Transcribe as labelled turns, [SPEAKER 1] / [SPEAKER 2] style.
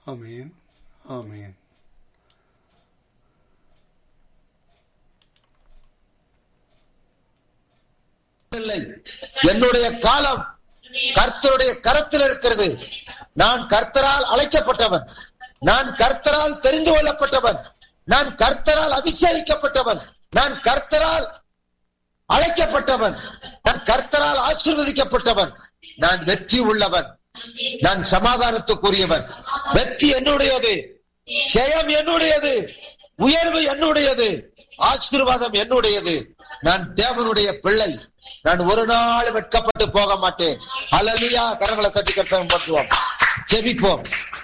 [SPEAKER 1] ஆமீன் ஆமீன்
[SPEAKER 2] இல்லை என்னுடைய காலம் கர்த்தருடைய கரத்தில் இருக்கிறது நான் கர்த்தரால் அழைக்கப்பட்டவன் நான் கர்த்தரால் தெரிந்து கொள்ளப்பட்டவன் நான் கர்த்தரால் அபிஷேகிக்கப்பட்டவன் நான் கர்த்தரால் அழைக்கப்பட்டவன் நான் கர்த்தரால் ஆசீர்வதிக்கப்பட்டவன் நான் வெற்றி உள்ளவன் நான் சமாதானத்துக்குரியவன் வெற்றி என்னுடையது ஜெயம் என்னுடையது உயர்வு என்னுடையது ஆசீர்வாதம் என்னுடையது நான் தேவனுடைய பிள்ளை நான் ஒரு நாள் வெட்கப்பட்டு போக மாட்டேன் அலலியா கரங்களை தட்டி கர்த்தம் பண்ணுவோம் ஜெபிப்போம்